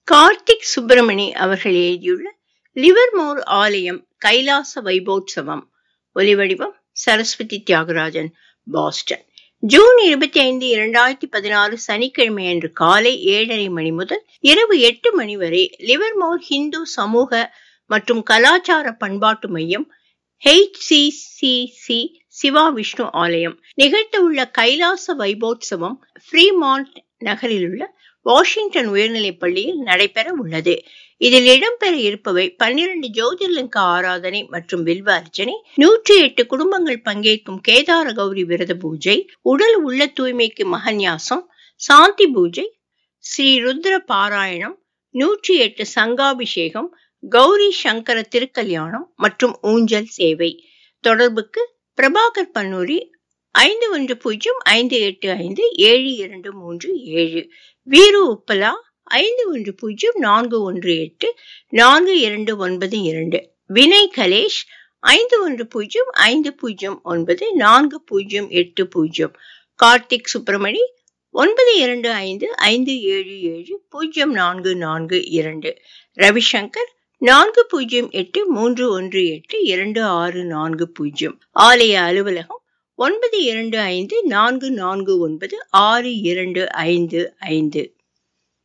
கார்த்திக் சுப்பிரமணி அவர்கள் எழுதியுள்ள லிவர்மோர் ஆலயம் கைலாச வைபோற்சவம் ஒலிவடிவம் சரஸ்வதி தியாகராஜன் பாஸ்டன் ஜூன் இருபத்தி ஐந்து இரண்டாயிரத்தி பதினாறு சனிக்கிழமை அன்று காலை ஏழரை மணி முதல் இரவு எட்டு மணி வரை லிவர்மோர் ஹிந்து சமூக மற்றும் கலாச்சார பண்பாட்டு மையம் ஹெச்சிசிசி சிவா விஷ்ணு ஆலயம் நிகழ்த்தவுள்ள கைலாச வைபோற்சவம் ஃப்ரீமாண்ட் நகரில் உள்ள வாஷிங்டன் உயர்நிலைப் பள்ளியில் நடைபெற உள்ளது இதில் இடம்பெற இருப்பவை பன்னிரண்டு ஜோதிர்லிங்க ஆராதனை மற்றும் வில்வ அர்ச்சனை நூற்றி எட்டு குடும்பங்கள் பங்கேற்கும் கேதார கௌரி விரத பூஜை உடல் உள்ள தூய்மைக்கு மகன்யாசம் சாந்தி பூஜை ஸ்ரீ ருத்ர பாராயணம் நூற்றி எட்டு சங்காபிஷேகம் கௌரி சங்கர திருக்கல்யாணம் மற்றும் ஊஞ்சல் சேவை தொடர்புக்கு பிரபாகர் பன்னூரி ஐந்து ஒன்று பூஜ்ஜியம் ஐந்து எட்டு ஐந்து ஏழு இரண்டு மூன்று ஏழு வீரு உப்பலா ஐந்து ஒன்று பூஜ்ஜியம் நான்கு ஒன்று எட்டு நான்கு இரண்டு ஒன்பது இரண்டு வினய் கலேஷ் ஐந்து ஒன்று பூஜ்ஜியம் ஐந்து பூஜ்ஜியம் ஒன்பது நான்கு பூஜ்ஜியம் எட்டு பூஜ்ஜியம் கார்த்திக் சுப்பிரமணி ஒன்பது இரண்டு ஐந்து ஐந்து ஏழு ஏழு பூஜ்ஜியம் நான்கு நான்கு இரண்டு ரவிசங்கர் நான்கு பூஜ்ஜியம் எட்டு மூன்று ஒன்று எட்டு இரண்டு ஆறு நான்கு பூஜ்ஜியம் ஆலய அலுவலகம் ஒன்பது இரண்டு ஐந்து நான்கு நான்கு ஒன்பது ஆறு இரண்டு ஐந்து ஐந்து